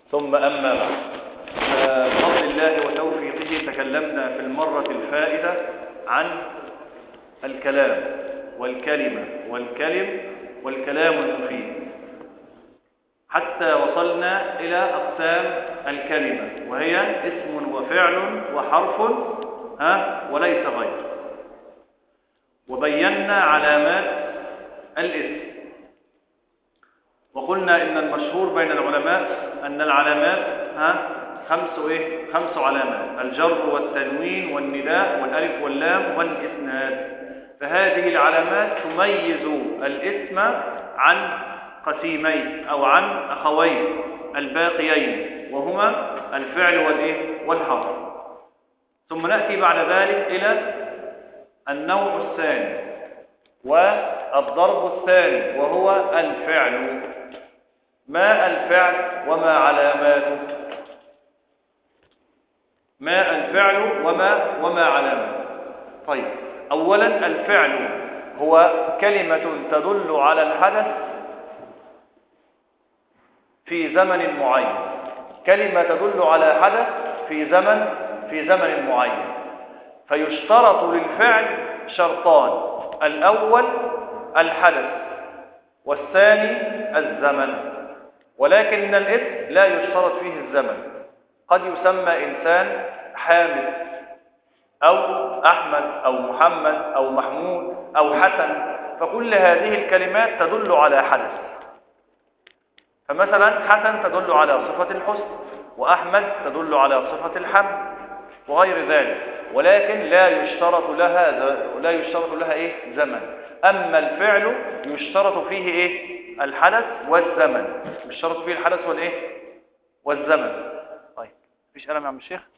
ثم أما بعد بفضل الله وتوفيقه تكلمنا في المرة الفائدة عن الكلام والكلمة والكلم والكلام المفيد حتى وصلنا إلى أقسام الكلمة وهي اسم وفعل وحرف ها وليس غير وبينا علامات الاسم وقلنا إن المشهور بين العلماء أن العلامات ها خمس إيه؟ خمس علامات الجر والتنوين والنداء والألف واللام والإسناد فهذه العلامات تميز الاسم عن قسيمين أو عن أخوين الباقيين وهما الفعل والإيه؟ والحرف ثم نأتي بعد ذلك إلى النوع الثاني والضرب الثاني وهو الفعل ما الفعل وما علاماته ما الفعل وما وما علاماته طيب اولا الفعل هو كلمة تدل على الحدث في زمن معين كلمة تدل على حدث في زمن في زمن معين فيشترط للفعل شرطان الأول الحدث والثاني الزمن ولكن الاسم لا يشترط فيه الزمن قد يسمى إنسان حامد أو أحمد أو محمد أو محمود أو حسن فكل هذه الكلمات تدل على حدث فمثلا حسن تدل على صفة الحسن وأحمد تدل على صفة الحمد وغير ذلك ولكن لا يشترط لها لا يشترط لها ايه زمن اما الفعل يشترط فيه ايه الحدث والزمن يشترط فيه الحدث والايه والزمن طيب مفيش قلم يا عم الشيخ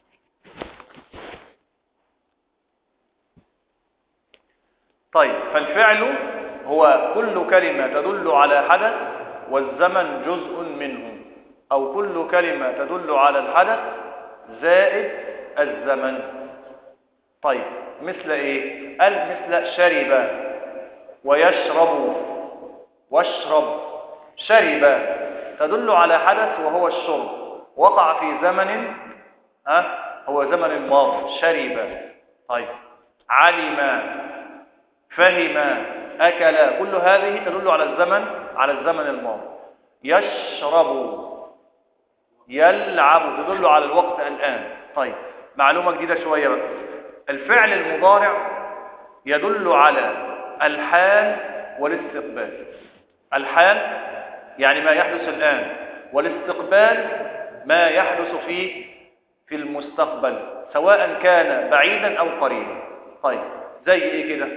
طيب فالفعل هو كل كلمة تدل على حدث والزمن جزء منه او كل كلمة تدل على الحدث زائد الزمن طيب مثل ايه قال مثل شرب ويشرب واشرب شرب تدل على حدث وهو الشرب وقع في زمن ها هو زمن الماضي شرب طيب علم فهم اكل كل هذه تدل على الزمن على الزمن الماضي يشرب يلعب تدل على الوقت الآن طيب معلومة جديدة شوية بقى الفعل المضارع يدل على الحال والاستقبال الحال يعني ما يحدث الآن والاستقبال ما يحدث في في المستقبل سواء كان بعيدا أو قريبا طيب زي ايه كده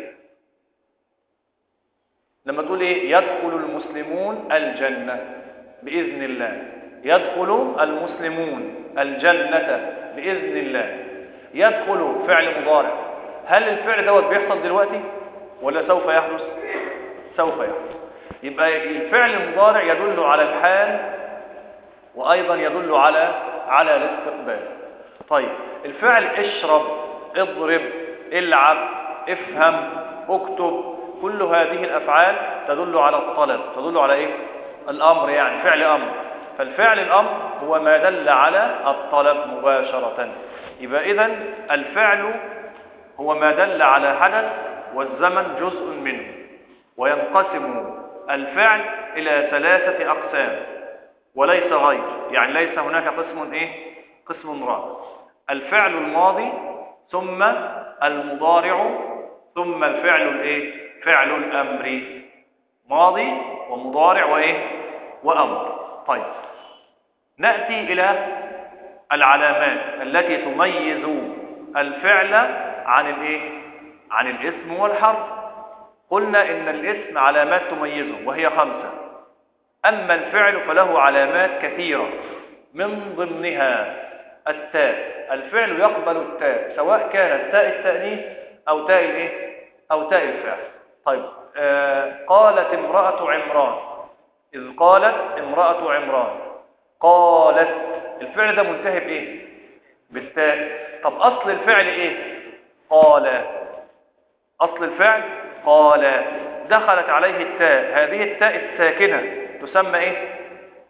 لما تقول ايه يدخل المسلمون الجنة بإذن الله يدخل المسلمون الجنة بإذن الله يدخل فعل مضارع هل الفعل دوت بيحصل دلوقتي ولا سوف يحدث سوف يحدث يبقى الفعل المضارع يدل على الحال وأيضا يدل على على الاستقبال طيب الفعل اشرب اضرب العب افهم اكتب كل هذه الأفعال تدل على الطلب تدل على ايه الأمر يعني فعل أمر فالفعل الأمر هو ما دل على الطلب مباشرة يبقى إذن الفعل هو ما دل على حدث والزمن جزء منه وينقسم الفعل إلى ثلاثة أقسام وليس غير يعني ليس هناك قسم إيه قسم رابع الفعل الماضي ثم المضارع ثم الفعل الإيه فعل الأمر ماضي ومضارع وإيه وأمر طيب نأتي إلى العلامات التي تميز الفعل عن الايه عن الاسم والحرف قلنا ان الاسم علامات تميزه وهي خمسة اما الفعل فله علامات كثيرة من ضمنها التاء الفعل يقبل التاء سواء كانت تاء التأنيث او تاء الايه او تاء الفعل طيب آه قالت امرأة عمران إذ قالت امرأة عمران قالت الفعل ده منتهي بإيه بالتاء طب أصل الفعل إيه قال أصل الفعل قال دخلت عليه التاء هذه التاء الساكنة تسمى إيه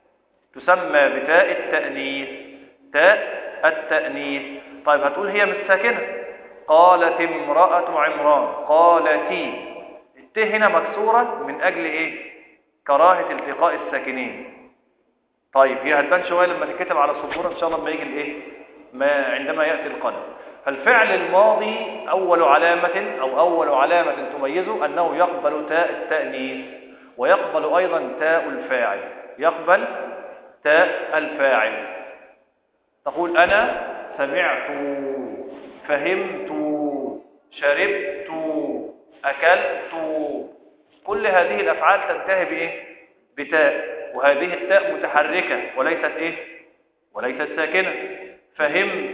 تسمى بتاء التأنيث تاء التأنيث طيب هتقول هي مش ساكنة قالت امرأة عمران قالتي الت هنا مكسورة من أجل إيه كراهة التقاء الساكنين طيب هي هتبان شوية لما تتكتب على السطور إن شاء الله لما يجي الإيه ما عندما يأتي القلم فالفعل الماضي أول علامة أو أول علامة تميزه أنه يقبل تاء التأنيث ويقبل أيضا تاء الفاعل يقبل تاء الفاعل تقول أنا سمعت فهمت شربت أكلت كل هذه الأفعال تنتهي بإيه؟ بتاء وهذه التاء متحركة وليست إيه؟ وليست ساكنة فهمت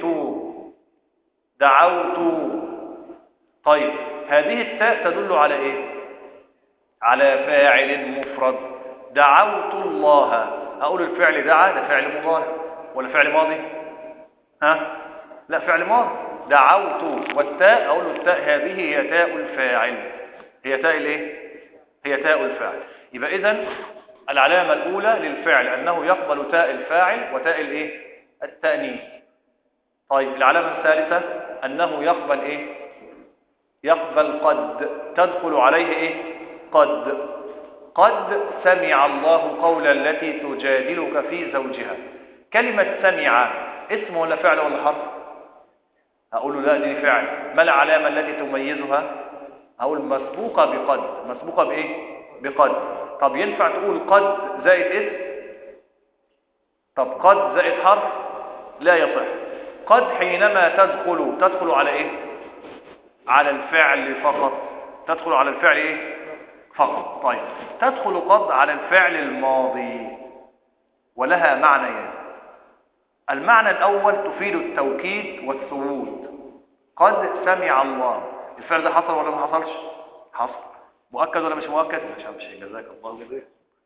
دعوت طيب هذه التاء تدل على إيه؟ على فاعل مفرد دعوت الله أقول الفعل دعا ده فعل مضارع ولا فعل ماضي ها لا فعل ماضي دعوت والتاء أقول التاء هذه هي تاء الفاعل هي تاء الايه هي تاء الفاعل يبقى اذا العلامة الأولى للفعل أنه يقبل تاء الفاعل وتاء الايه التأنيث طيب العلامة الثالثة أنه يقبل ايه يقبل قد تدخل عليه ايه قد قد سمع الله قول التي تجادلك في زوجها كلمة سمع اسم ولا فعل ولا حرف أقول له لا دي فعل ما العلامة التي تميزها أقول مسبوقة بقد مسبوقة بإيه بقد طب ينفع تقول قد زائد اسم طب قد زائد حرف لا يصح قد حينما تدخل تدخل على إيه على الفعل فقط تدخل على الفعل إيه فقط طيب تدخل قد على الفعل الماضي ولها معنيان المعنى الأول تفيد التوكيد والثبوت قد سمع الله الفعل ده حصل ولا ما حصلش حصل مؤكد ولا مش مؤكد مش همشي جزاك الله خير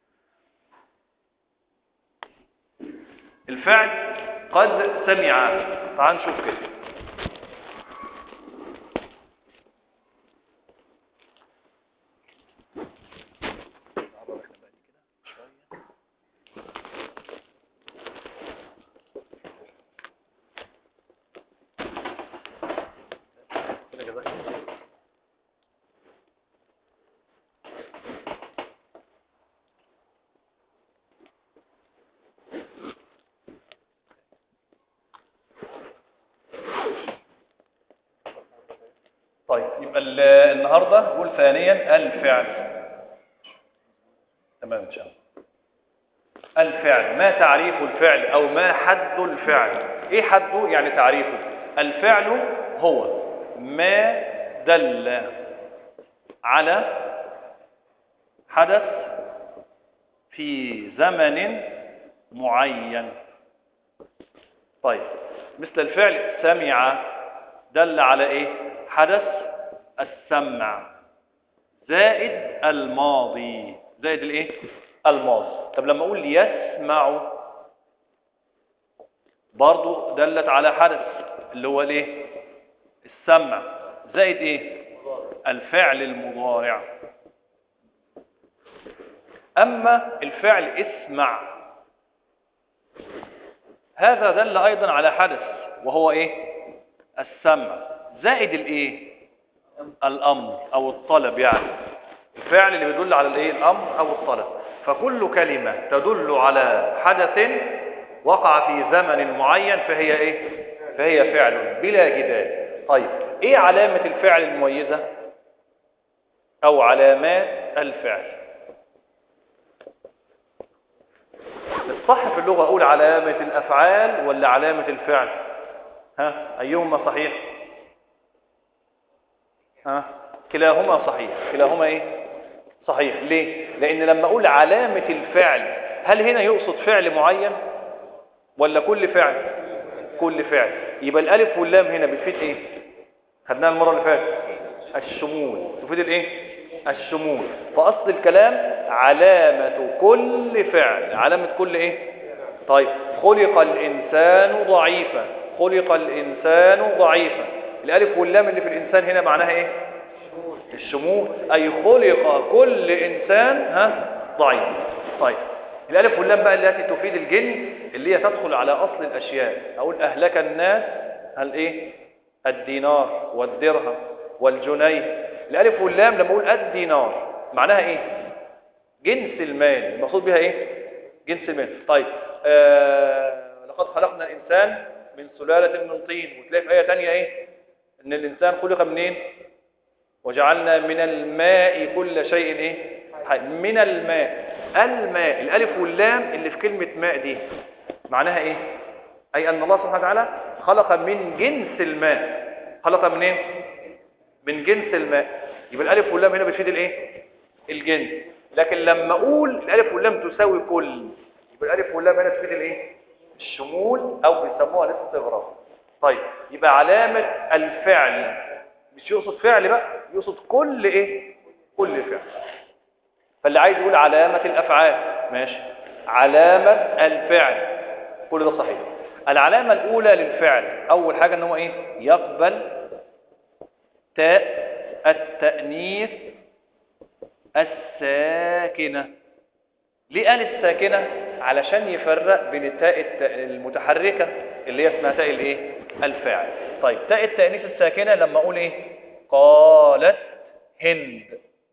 الفعل قد سمع تعال نشوف كده طيب يبقى ال- النهارده نقول ثانيا الفعل تمام ان شاء الله الفعل ما تعريف الفعل او ما حد الفعل ايه حده يعني تعريفه الفعل هو ما دل على حدث في زمن معين طيب مثل الفعل سمع دل على ايه حدث السمع زائد الماضي زائد الايه الماضي طب لما اقول يسمع برضو دلت على حدث اللي هو الايه السمع زائد ايه الفعل المضارع اما الفعل اسمع هذا دل ايضا على حدث وهو ايه السمع زائد الايه الامر او الطلب يعني الفعل اللي بيدل على الايه الامر او الطلب فكل كلمة تدل على حدث وقع في زمن معين فهي ايه فهي فعل بلا جدال طيب ايه علامة الفعل المميزة او علامات الفعل الصح في اللغة اقول علامة الافعال ولا علامة الفعل ها ايهما صحيح ها كلاهما صحيح كلاهما ايه صحيح ليه لان لما اقول علامة الفعل هل هنا يقصد فعل معين ولا كل فعل كل فعل يبقى الالف واللام هنا بتفيد ايه خدناها المرة اللي فاتت الشمول تفيد الايه الشمول فاصل الكلام علامة كل فعل علامة كل ايه طيب خلق الانسان ضعيفا خلق الانسان ضعيفا الالف واللام اللي في الانسان هنا معناها ايه الشمول اي خلق كل انسان ها ضعيف طيب الالف واللام بقى التي تفيد الجنس اللي هي تدخل على اصل الاشياء اقول اهلك الناس هل ايه الدينار والدرهم والجنيه الالف واللام لما اقول الدينار معناها ايه جنس المال المقصود بها ايه جنس المال طيب آه لقد خلقنا الانسان من سلاله من طين وتلاقي في ايه ثانيه ايه ان الانسان خلق منين وجعلنا من الماء كل شيء ايه حي. من الماء الماء الالف واللام اللي في كلمه ماء دي معناها ايه اي ان الله سبحانه وتعالى خلق من جنس الماء خلق منين من جنس الماء يبقى الالف واللام هنا بتفيد الايه الجنس لكن لما اقول الالف واللام تساوي كل يبقى الالف واللام هنا تفيد الايه الشمول او بيسموها الاستغراق طيب يبقى علامه الفعل مش يقصد فعل بقى يقصد كل ايه كل فعل فاللي عايز يقول علامه الافعال ماشي علامه الفعل كل ده صحيح العلامه الاولى للفعل اول حاجه ان هو ايه يقبل تاء التانيث الساكنه ليه قال الساكنه علشان يفرق بين التاء الت- المتحركه اللي هي اسمها تاء الايه الفاعل طيب تاء التانيث الساكنه لما اقول ايه قالت هند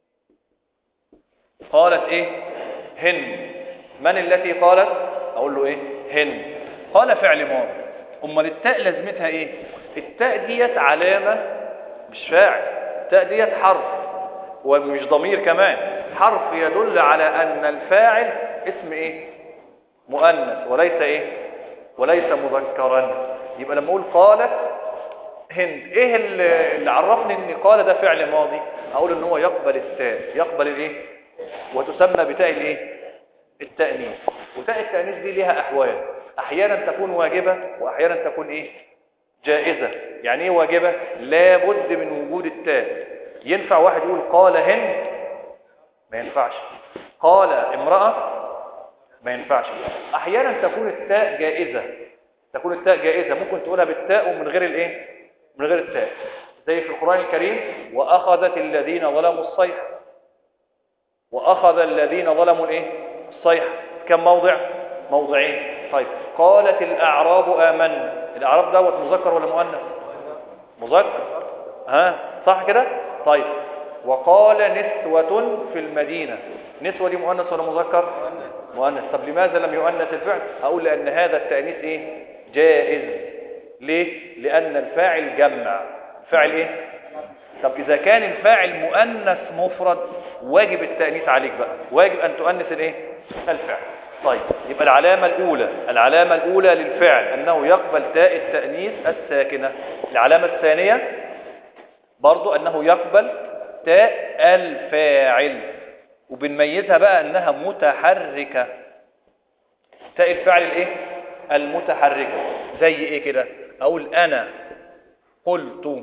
قالت ايه هند من التي قالت اقول له ايه هند قال فعل ماضي امال التاء لازمتها ايه التاء ديت علامه مش فاعل التاء ديت حرف ومش ضمير كمان حرف يدل على ان الفاعل اسم ايه مؤنث وليس ايه وليس مذكرا يبقى لما اقول قالت هند ايه اللي اللي عرفني ان قال ده فعل ماضي اقول ان هو يقبل التاء يقبل الايه وتسمى بتاء الايه التانيث وتاء التانيث دي ليها احوال احيانا تكون واجبه واحيانا تكون ايه جائزه يعني ايه واجبه لابد من وجود التاء ينفع واحد يقول قال هند ما ينفعش قال امراه ما ينفعش احيانا تكون التاء جائزه تكون التاء جائزه ممكن تقولها بالتاء ومن غير الايه من غير التاء زي في القران الكريم واخذت الذين ظلموا الصيحه واخذ الذين ظلموا الايه الصيحه كم موضع موضعين طيب قالت الاعراب امنا الاعراب دوت مذكر ولا مؤنث مذكر ها صح كده طيب وقال نسوة في المدينة نسوة دي مؤنث ولا مذكر مؤنث طب لماذا لم يؤنث الفعل اقول لان هذا التأنيث ايه جائز ليه لان الفاعل جمع الفاعل ايه طب اذا كان الفاعل مؤنث مفرد واجب التأنيث عليك بقى واجب ان تؤنث الايه الفعل طيب يبقى العلامة الأولى العلامة الأولى للفعل أنه يقبل تاء التأنيث الساكنة العلامة الثانية برضو أنه يقبل تاء الفاعل وبنميزها بقى أنها متحركة تاء الفعل الإيه؟ المتحركة زي إيه كده أقول أنا قلت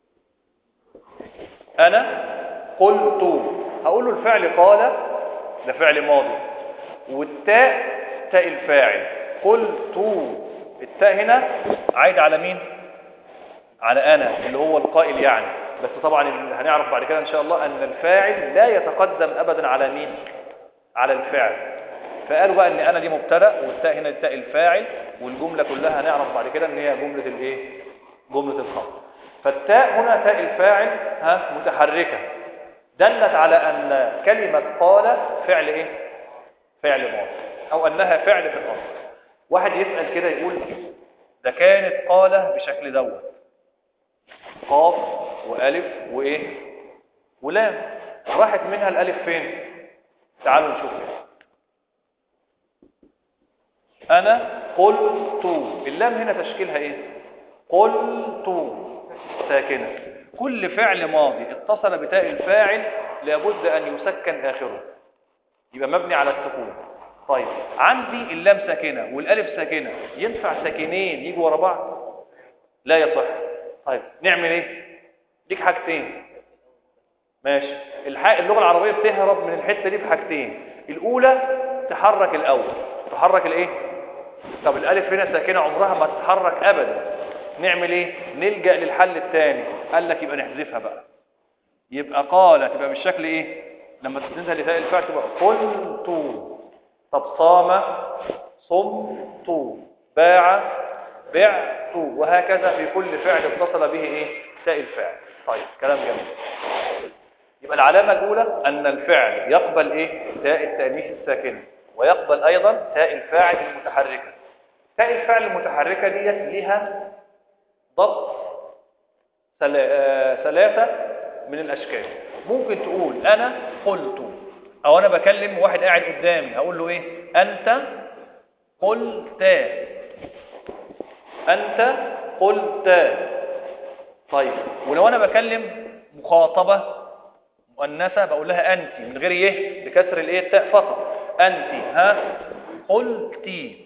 أنا قلت هقول له الفعل قال ده فعل ماضي والتاء تاء الفاعل قلت التاء هنا عايد على مين على انا اللي هو القائل يعني بس طبعا اللي هنعرف بعد كده ان شاء الله ان الفاعل لا يتقدم ابدا على مين على الفعل فقالوا بقى ان انا دي مبتدا والتاء هنا التاء الفاعل والجمله كلها هنعرف بعد كده ان هي جمله الايه جمله الخبر فالتاء هنا تاء الفاعل ها متحركه دلت على ان كلمه قال فعل ايه فعل ماضي او انها فعل في الاصل واحد يسال كده يقول ده كانت قال بشكل دوت قاف والف وايه ولام راحت منها الالف فين تعالوا نشوف انا قلت اللام هنا تشكيلها ايه قلت ساكنه كل فعل ماضي اتصل بتاء الفاعل لابد ان يسكن اخره يبقى مبني على السكون طيب عندي اللام ساكنه والالف ساكنه ينفع ساكنين يجوا ورا بعض لا يصح طيب نعمل ايه ليك حاجتين ماشي الح... اللغه العربيه بتهرب من الحته دي بحاجتين الاولى تحرك الاول تحرك الايه طب الالف هنا ساكنه عمرها ما تتحرك ابدا نعمل ايه نلجا للحل الثاني قال لك يبقى نحذفها بقى يبقى قال تبقى بالشكل ايه لما تسندها لتاء الفعل تبقى قلت طب صام صمت باع بعت وهكذا في كل فعل اتصل به ايه تاء الفاعل طيب كلام جميل يبقى العلامة الأولى أن الفعل يقبل إيه؟ تاء التأنيث الساكنة ويقبل أيضا تاء الفاعل المتحركة تاء الفاعل المتحركة ديت لها ضبط سلا- آه، ثلاثة من الأشكال ممكن تقول أنا قلت أو أنا بكلم واحد قاعد قدامي هقول له إيه أنت قلت أنت قلت طيب ولو أنا بكلم مخاطبة مؤنثة بقول لها أنت من غير إيه بكسر الإيه التاء فقط أنت ها قلتي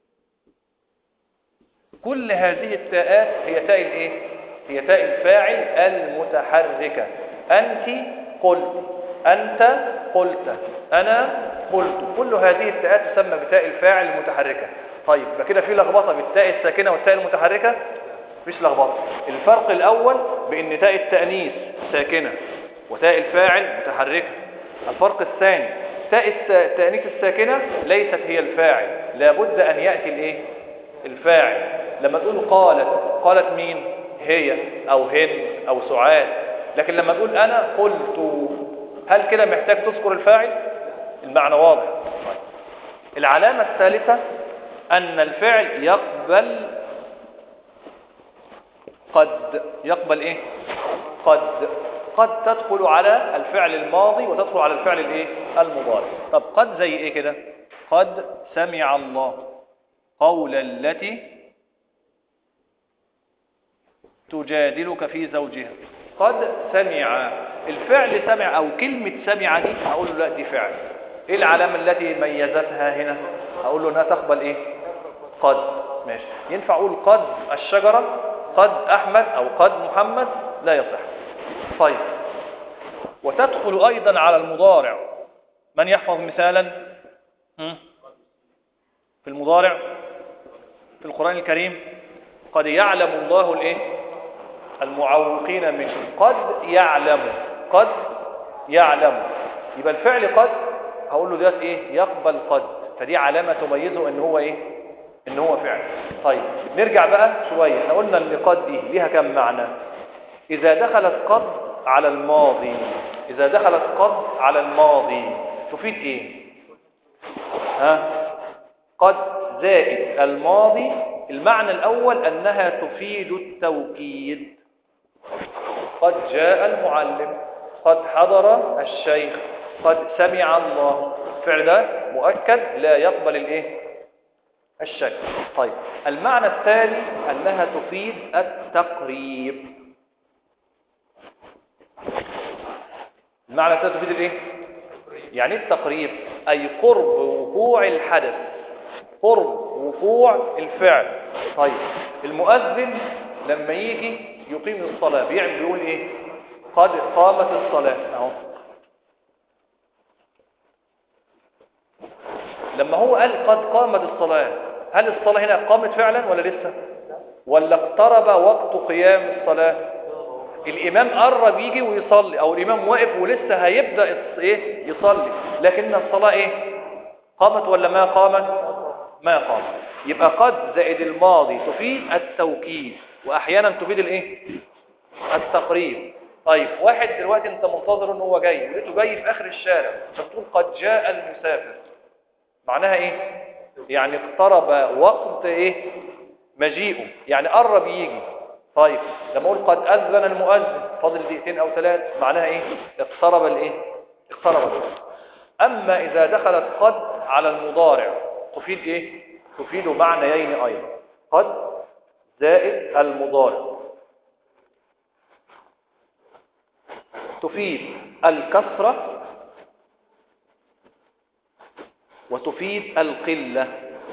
كل هذه التاءات هي تاء الايه هي تاء الفاعل المتحركه انت قلت انت قلت انا قلت كل هذه التاءات تسمى بتاء الفاعل المتحركه طيب يبقى كده في لخبطه بالتاء الساكنه والتاء المتحركه مفيش لخبطه الفرق الاول بان تاء التانيث ساكنه وتاء الفاعل متحركه الفرق الثاني تاء الس- التانيث الساكنه ليست هي الفاعل لابد ان ياتي الايه الفاعل لما تقول قالت قالت مين هي او هند او سعاد لكن لما تقول انا قلت هل كده محتاج تذكر الفاعل المعنى واضح طيب. العلامة الثالثة ان الفعل يقبل قد يقبل ايه قد قد تدخل على الفعل الماضي وتدخل على الفعل الايه المضارع طب قد زي ايه كده قد سمع الله قول التي تجادلك في زوجها قد سمع الفعل سمع او كلمة سمع دي هقول له لا دي فعل ايه العلامة التي ميزتها هنا هقول له انها تقبل ايه قد ماشي ينفع اقول قد الشجرة قد احمد او قد محمد لا يصح طيب وتدخل ايضا على المضارع من يحفظ مثالا هم؟ في المضارع في القرآن الكريم قد يعلم الله الايه المعوقين منكم قد يعلم قد يعلم يبقى الفعل قد هقول له ده ايه يقبل قد فدي علامة تميزه ان هو ايه ان هو فعل طيب نرجع بقى شوية احنا قلنا ان قد دي ليها كم معنى اذا دخلت قد على الماضي اذا دخلت قد على الماضي تفيد ايه ها قد زائد الماضي المعنى الأول أنها تفيد التوكيد قد جاء المعلم قد حضر الشيخ قد سمع الله الفعل ده مؤكد لا يقبل الايه الشك طيب المعنى الثاني أنها تفيد التقريب المعنى الثاني تفيد الايه يعني إيه التقريب أي قرب وقوع الحدث قرب وقوع الفعل طيب المؤذن لما يجي يقيم الصلاة بيعمل بيقول ايه قد قامت الصلاة اهو لما هو قال قد قامت الصلاة هل الصلاة هنا قامت فعلا ولا لسه ولا اقترب وقت قيام الصلاة الإمام قرب يجي ويصلي أو الإمام واقف ولسه هيبدأ الص- إيه يصلي لكن الصلاة إيه قامت ولا ما قامت ما قامت يبقى قد زائد الماضي تفيد التوكيد وأحيانا تفيد الإيه التقريب طيب واحد دلوقتي انت منتظر ان هو جاي ولقيته جاي في اخر الشارع فبتقول قد جاء المسافر معناها ايه يعني اقترب وقت ايه مجيئه يعني قرب يجي طيب لما اقول قد اذن المؤذن فاضل دقيقتين او ثلاث معناها ايه اقترب الايه اقترب الوقت اما اذا دخلت قد على المضارع تفيد ايه تفيد معنيين ايضا قد زائد المضارع تفيد الكثرة وتفيد القلة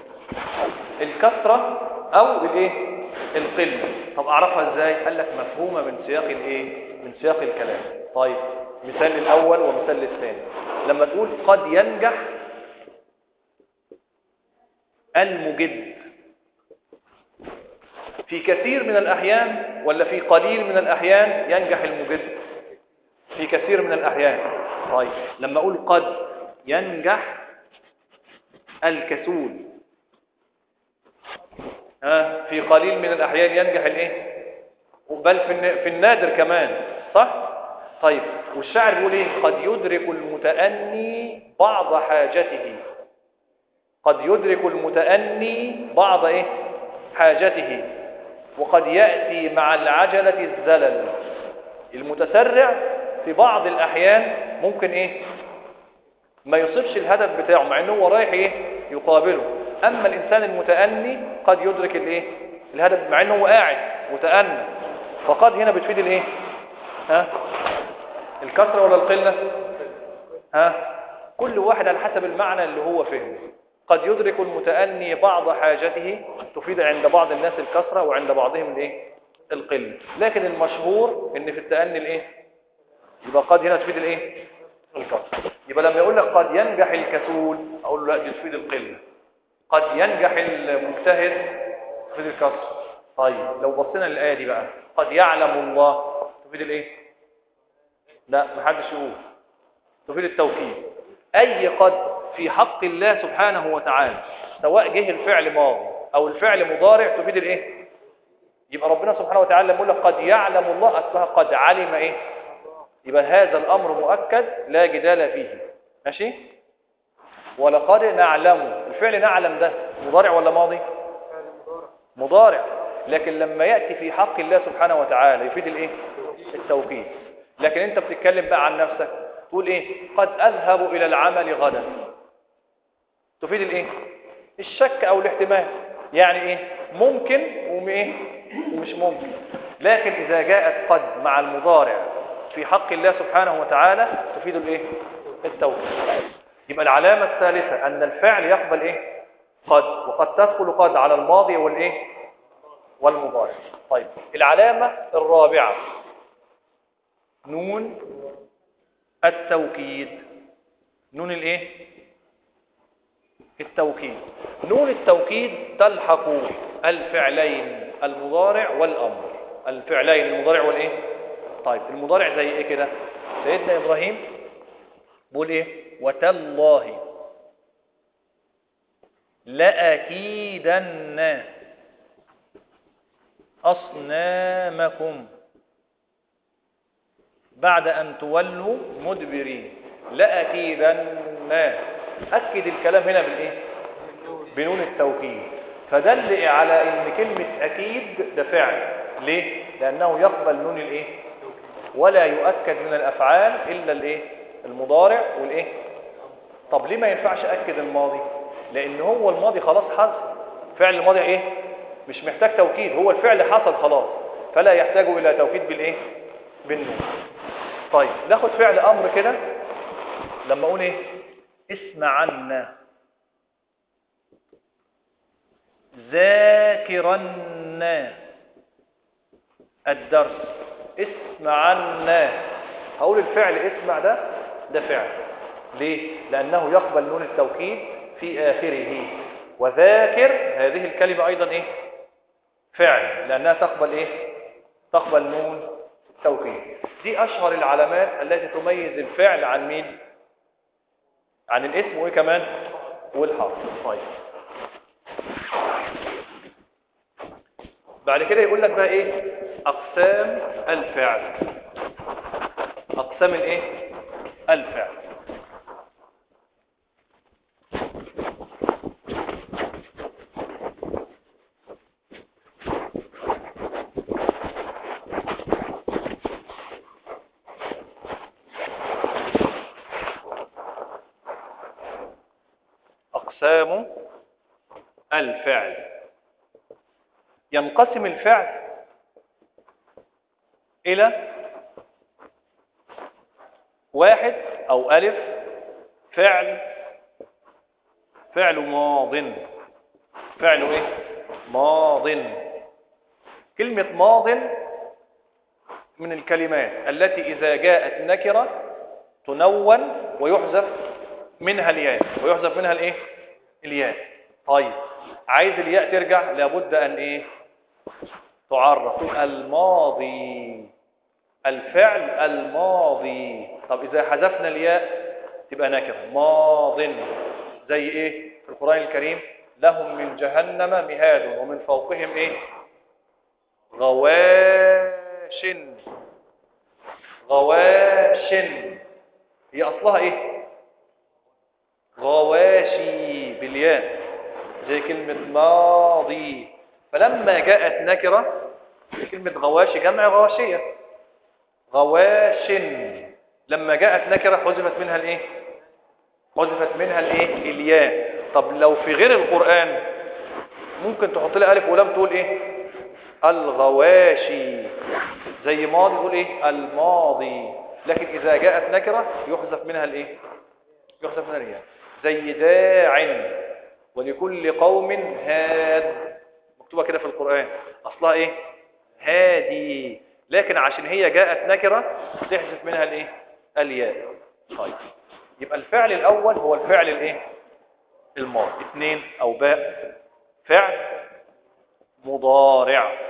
الكثرة أو الإيه؟ القلة طب أعرفها إزاي؟ قال لك مفهومة من سياق الإيه؟ من سياق الكلام طيب مثال الأول ومثال الثاني لما تقول قد ينجح المجد في كثير من الأحيان ولا في قليل من الأحيان ينجح المجد في كثير من الأحيان طيب لما أقول قد ينجح الكسول ها في قليل من الأحيان ينجح الايه بل في الن- في النادر كمان صح طيب والشاعر بيقول ايه قد يدرك المتأني بعض حاجته قد يدرك المتأني بعض ايه حاجته وقد يأتي مع العجلة الزلل المتسرع في بعض الأحيان ممكن ايه ما يصيبش الهدف بتاعه مع انه هو رايح ايه يقابله اما الانسان المتأني قد يدرك الايه الهدف مع انه هو قاعد متأنى فقد هنا بتفيد الايه ها الكسرة ولا القلة ها كل واحد على حسب المعنى اللي هو فهمه قد يدرك المتأني بعض حاجته تفيد عند بعض الناس الكسرة وعند بعضهم الايه القلة لكن المشهور ان في التأني الايه يبقى قد هنا تفيد الايه الكسر يبقى لما يقول لك قد ينجح الكسول اقول له لا دي تفيد القله قد ينجح المجتهد تفيد الكسر طيب لو بصينا للايه دي بقى قد يعلم الله تفيد الايه لا محدش يقول تفيد التوكيد اي قد في حق الله سبحانه وتعالى سواء جه الفعل ماضي او الفعل مضارع تفيد الايه يبقى ربنا سبحانه وتعالى لما يقول لك قد يعلم الله اصلها قد علم ايه يبقى هذا الأمر مؤكد لا جدال فيه ماشي ولقد نعلم الفعل نعلم ده مضارع ولا ماضي مضارع لكن لما يأتي في حق الله سبحانه وتعالى يفيد الايه التوكيد لكن انت بتتكلم بقى عن نفسك تقول ايه قد اذهب الى العمل غدا تفيد الايه الشك او الاحتمال يعني ايه ممكن وايه ومش ممكن لكن اذا جاءت قد مع المضارع في حق الله سبحانه وتعالى تفيد الايه التوكيد يبقى العلامة الثالثة ان الفعل يقبل ايه قد وقد تدخل قد على الماضي والايه والمضارع طيب العلامة الرابعة نون التوكيد نون الايه التوكيد نون التوكيد تلحق الفعلين المضارع والامر الفعلين المضارع والايه طيب المضارع زي ايه كده سيدنا ابراهيم بيقول ايه وتالله لاكيدن اصنامكم بعد ان تولوا مدبرين لاكيدن اكد الكلام هنا بالايه بنون التوكيد فدل على ان كلمه اكيد ده فعل ليه لانه يقبل نون الايه ولا يؤكد من الافعال الا الايه المضارع والايه طب ليه ما ينفعش اكد الماضي لان هو الماضي خلاص حصل فعل الماضي ايه مش محتاج توكيد هو الفعل حصل خلاص فلا يحتاج الى توكيد بالايه بالنون طيب ناخد فعل امر كده لما اقول ايه اسمع عنا ذاكرن الدرس اسمع عنا هقول الفعل اسمع ده ده فعل ليه لانه يقبل نون التوكيد في اخره وذاكر هذه الكلمه ايضا ايه فعل لانها تقبل ايه تقبل نون التوكيد دي اشهر العلامات التي تميز الفعل عن مين عن الاسم وايه كمان والحرف طيب بعد كده يقول لك بقى ايه اقسام الفعل اقسام الايه الفعل اقسام الفعل ينقسم الفعل إلى واحد أو ألف فعل فعل ماض فعل إيه؟ ماض كلمة ماض من الكلمات التي إذا جاءت نكرة تنون ويحذف منها الياء ويحذف منها الإيه؟ الياء طيب عايز الياء ترجع لابد أن إيه تعرف الماضي الفعل الماضي طب إذا حذفنا الياء تبقى نكرة ماض زي إيه في القرآن الكريم لهم من جهنم مهاد ومن فوقهم ايه غواش غواش هي اصلها ايه غواشي بالياء زي كلمة ماضي فلما جاءت نكرة كلمة غواشي جمع غواشية غواش لما جاءت نكرة حذفت منها الايه حذفت منها الايه الياء طب لو في غير القرآن ممكن تحط لها الف ولام تقول ايه الغواشي زي ماضي تقول ايه الماضي لكن اذا جاءت نكرة يحذف منها الايه يحذف منها الياء زي داع ولكل قوم هاد مكتوبة كده في القرآن اصلها ايه هادي لكن عشان هي جاءت نكرة تحذف منها الايه الياء طيب يبقى الفعل الاول هو الفعل الايه الماضي اثنين او باء فعل مضارع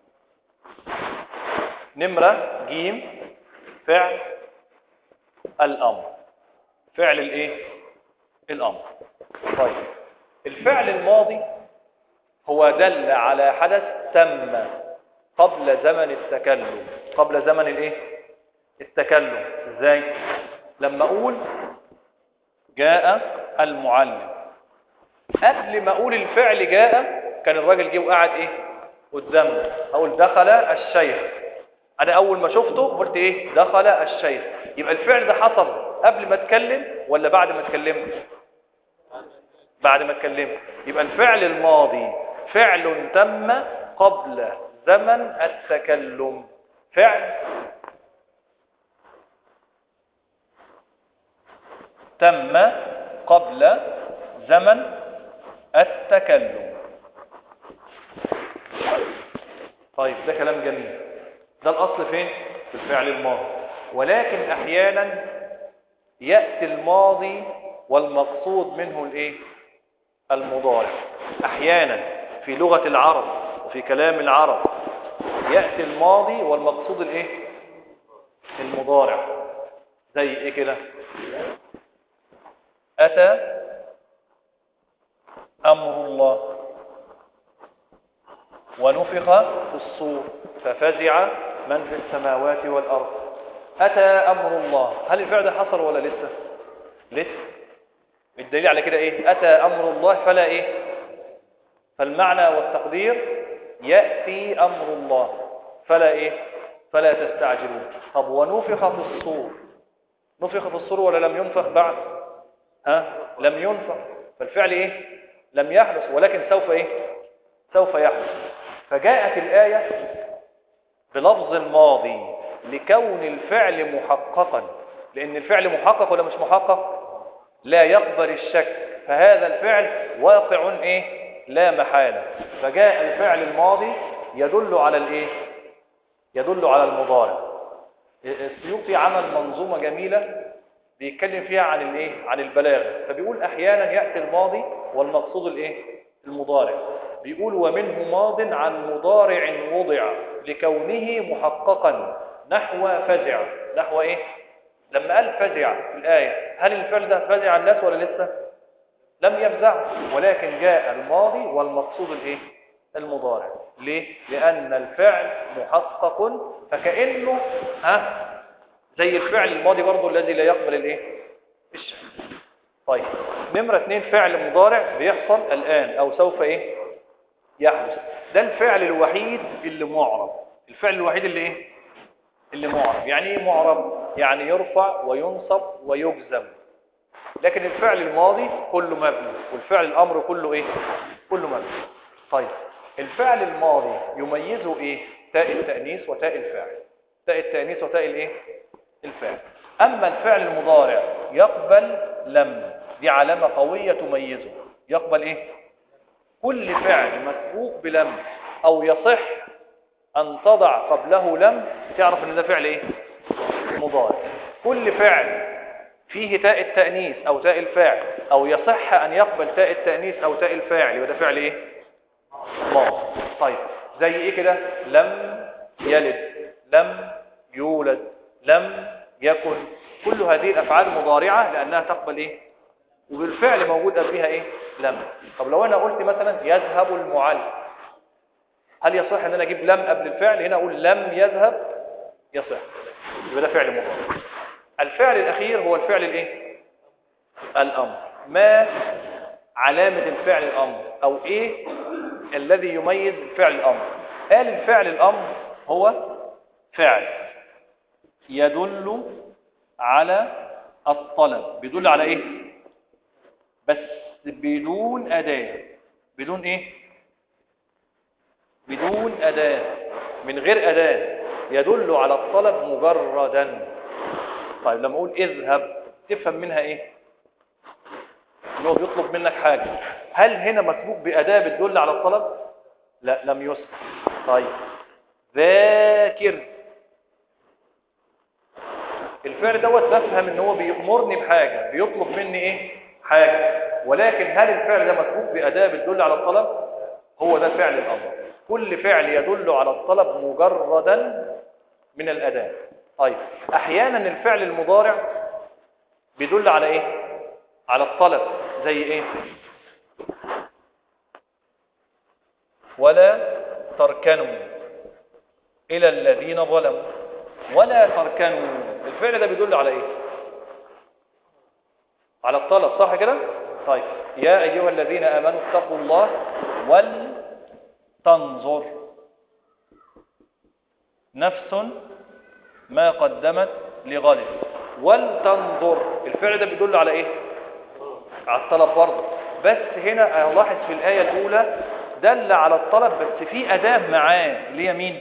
نمرة جيم فعل الامر فعل الايه الامر طيب الفعل الماضي هو دل على حدث تم قبل زمن التكلم قبل زمن الايه التكلم ازاي لما اقول جاء المعلم قبل ما اقول الفعل جاء كان الراجل جه وقعد ايه قدامنا اقول دخل الشيخ انا اول ما شفته قلت ايه دخل الشيخ يبقى الفعل ده حصل قبل ما اتكلم ولا بعد ما اتكلمت بعد ما اتكلمت يبقى الفعل الماضي فعل تم قبل زمن التكلم فعل تم قبل زمن التكلم طيب ده كلام جميل ده الأصل فين؟ في الفعل الماضي ولكن أحيانا يأتي الماضي والمقصود منه الايه؟ المضارع أحيانا في لغة العرب وفي كلام العرب يأتي الماضي والمقصود الايه؟ المضارع زي ايه كده؟ أتى أمر الله ونفخ في الصور ففزع من في السماوات والأرض أتى أمر الله هل الفعل ده حصل ولا لسه لسه الدليل على كده إيه أتى أمر الله فلا إيه فالمعنى والتقدير يأتي أمر الله فلا إيه فلا تستعجلون طب ونفخ في الصور نفخ في الصور ولا لم ينفخ بعد ها لم ينفخ فالفعل ايه لم يحدث ولكن سوف ايه سوف يحدث فجاءت الآية بلفظ الماضي لكون الفعل محققا لأن الفعل محقق ولا مش محقق لا يقبل الشك فهذا الفعل واقع ايه لا محالة فجاء الفعل الماضي يدل على الايه يدل على المضارع السيوطي عمل منظومة جميلة بيتكلم فيها عن الايه عن البلاغه فبيقول احيانا ياتي الماضي والمقصود الايه المضارع بيقول ومنه ماض عن مضارع وضع لكونه محققا نحو فزع نحو ايه لما قال فزع في الايه هل الفعل ده فزع الناس ولا لسه لم يفزع ولكن جاء الماضي والمقصود الايه المضارع ليه لان الفعل محقق فكانه ها زي الفعل الماضي برضه الذي لا يقبل الايه الشك طيب نمرة اتنين فعل مضارع بيحصل الآن أو سوف ايه يحدث ده الفعل الوحيد اللي معرب الفعل الوحيد اللي ايه اللي معرب يعني ايه معرب يعني يرفع وينصب ويجزم لكن الفعل الماضي كله مبني والفعل الأمر كله ايه كله مبني طيب الفعل الماضي يميزه ايه تاء التأنيث وتاء الفاعل تاء التأنيث وتاء الايه الفعل أما الفعل المضارع يقبل لم دي علامة قوية تميزه يقبل إيه؟ كل فعل مسبوق بلم أو يصح أن تضع قبله لم تعرف أن ده فعل إيه؟ مضارع كل فعل فيه تاء التأنيث أو تاء الفاعل أو يصح أن يقبل تاء التأنيث أو تاء الفاعل يبقى ده فعل إيه؟ ماضي طيب زي إيه كده؟ لم يلد لم يولد لم يكن كل هذه الأفعال مضارعة لأنها تقبل إيه؟ وبالفعل موجود قبلها ايه لم طب لو انا قلت مثلا يذهب المعلم هل يصح ان انا اجيب لم قبل الفعل هنا اقول لم يذهب يصح يبقى ده فعل مضارع الفعل الاخير هو الفعل الايه الامر ما علامة الفعل الامر او ايه الذي يميز الفعل الامر قال الفعل الامر هو فعل يدل على الطلب بيدل على ايه بس بدون اداه بدون ايه بدون اداه من غير اداه يدل على الطلب مجردا طيب لما اقول اذهب تفهم منها ايه ان هو بيطلب منك حاجه هل هنا مسبوق باداه بتدل على الطلب لا لم يسبق طيب ذاكر الفعل دوت بفهم ان هو بيأمرني بحاجة بيطلب مني ايه حاجة ولكن هل الفعل ده مسبوق بأداة بتدل على الطلب هو ده فعل الأمر كل فعل يدل على الطلب مجردا من الأداة طيب أحيانا الفعل المضارع بيدل على ايه على الطلب زي ايه ولا تركنوا إلى الذين ظلموا ولا تركنوا الفعل ده بيدل على ايه على الطلب صح كده طيب يا ايها الذين امنوا اتقوا الله ولتنظر نفس ما قدمت لغد ولتنظر الفعل ده بيدل على ايه على الطلب برضه بس هنا الاحظ في الايه الاولى دل على الطلب بس في اداه معاه اللي هي مين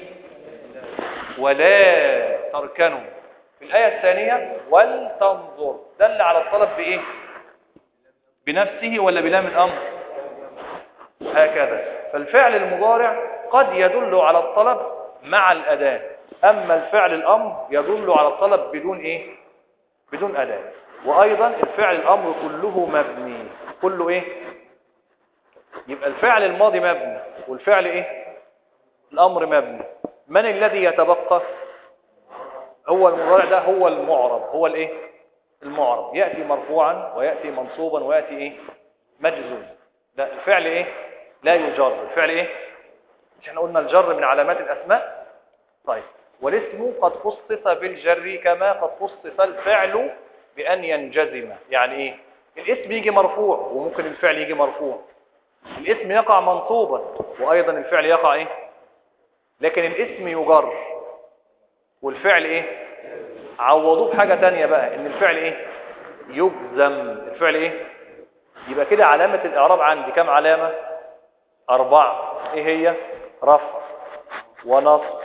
ولا تركنوا في الآية الثانية ولتنظر دل على الطلب بإيه بنفسه ولا بلام الأمر هكذا فالفعل المضارع قد يدل على الطلب مع الأداة أما الفعل الأمر يدل على الطلب بدون إيه بدون أداة وأيضا الفعل الأمر كله مبني كله إيه يبقى الفعل الماضي مبني والفعل إيه الأمر مبني من الذي يتبقى هو المضارع ده هو المعرب هو الايه المعرب ياتي مرفوعا وياتي منصوبا وياتي ايه مجزوم لا الفعل ايه لا يجر الفعل ايه مش احنا قلنا الجر من علامات الاسماء طيب والاسم قد خصص بالجر كما قد خصص الفعل بان ينجزم يعني ايه الاسم يجي مرفوع وممكن الفعل يجي مرفوع الاسم يقع منصوبا وايضا الفعل يقع ايه لكن الاسم يجر والفعل ايه عوضوه بحاجة تانية بقى ان الفعل ايه يجزم الفعل ايه يبقى كده علامة الاعراب عندي كم علامة اربعة ايه هي رفع ونصب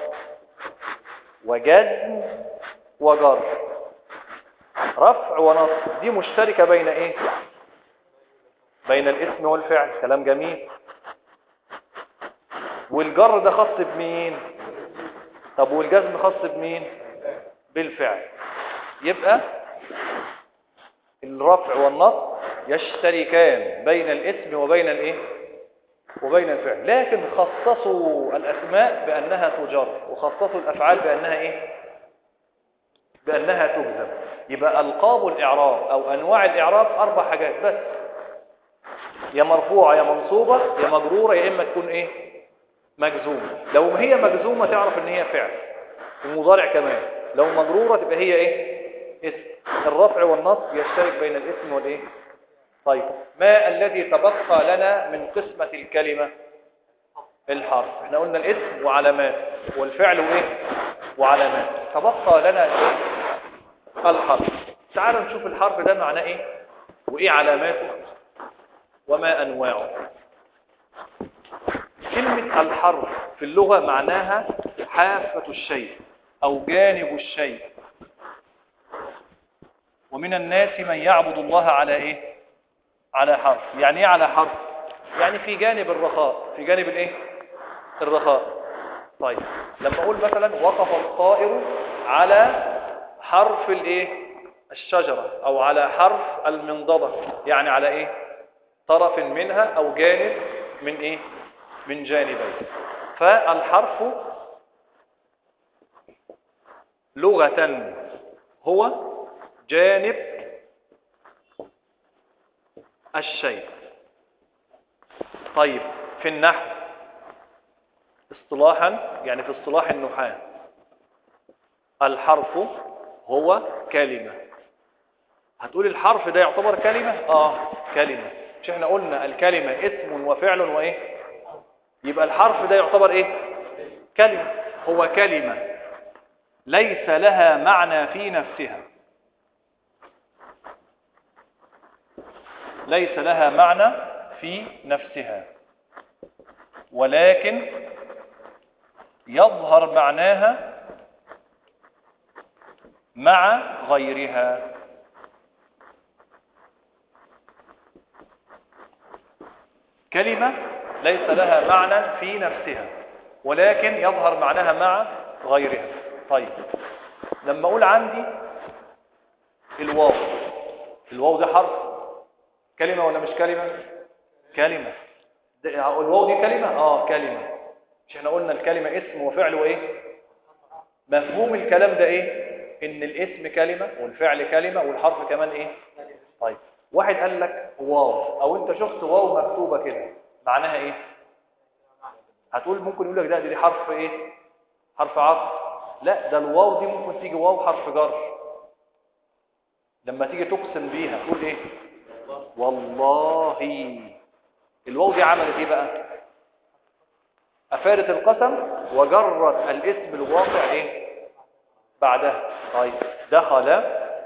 وجزم وجر رفع ونصب دي مشتركة بين ايه بين الاسم والفعل كلام جميل والجر ده خاص بمين طب والجزم خاص بمين بالفعل يبقى الرفع والنصب يشتركان بين الاسم وبين الايه وبين الفعل لكن خصصوا الاسماء بانها تجر وخصصوا الافعال بانها ايه بانها تجزم يبقى القاب الاعراب او انواع الاعراب اربع حاجات بس يا مرفوعه يا منصوبه يا مجروره يا اما تكون ايه مجزومه لو هي مجزومه تعرف ان هي فعل ومضارع كمان لو مجروره تبقى هي ايه اسم الرفع والنصب يشترك بين الاسم والايه طيب ما الذي تبقى لنا من قسمة الكلمة الحرف احنا قلنا الاسم وعلامات والفعل وايه وعلامات تبقى لنا ايه الحرف تعالوا نشوف الحرف ده معناه ايه وايه علاماته وما انواعه كلمة الحرف في اللغة معناها حافة الشيء او جانب الشيء ومن الناس من يعبد الله على ايه على حرف يعني ايه على حرف يعني في جانب الرخاء في جانب الايه الرخاء طيب لما اقول مثلا وقف الطائر على حرف الايه الشجرة او على حرف المنضدة يعني على ايه طرف منها او جانب من ايه من جانبين فالحرف لغة هو جانب الشيء طيب في النحو اصطلاحا يعني في اصطلاح النحاة الحرف هو كلمة هتقول الحرف ده يعتبر كلمة اه كلمة مش احنا قلنا الكلمة اسم وفعل وايه يبقى الحرف ده يعتبر ايه كلمة هو كلمة ليس لها معنى في نفسها ليس لها معنى في نفسها ولكن يظهر معناها مع غيرها كلمة ليس لها معنى في نفسها ولكن يظهر معناها مع غيرها طيب لما أقول عندي الواو الواو ده حرف كلمة ولا مش كلمة كلمة ده- الواو دي كلمة اه كلمة مش احنا قلنا الكلمة اسم وفعل وايه مفهوم الكلام ده ايه ان الاسم كلمة والفعل كلمة والحرف كمان ايه طيب واحد قال لك واو او انت شفت واو مكتوبة كده معناها ايه هتقول ممكن يقول لك ده دي حرف ايه حرف عطف لا ده الواو دي ممكن تيجي واو حرف جر لما تيجي تقسم بيها تقول ايه والله الواو دي عملت ايه بقى افادت القسم وجرت الاسم الواقع ايه بعدها طيب دخل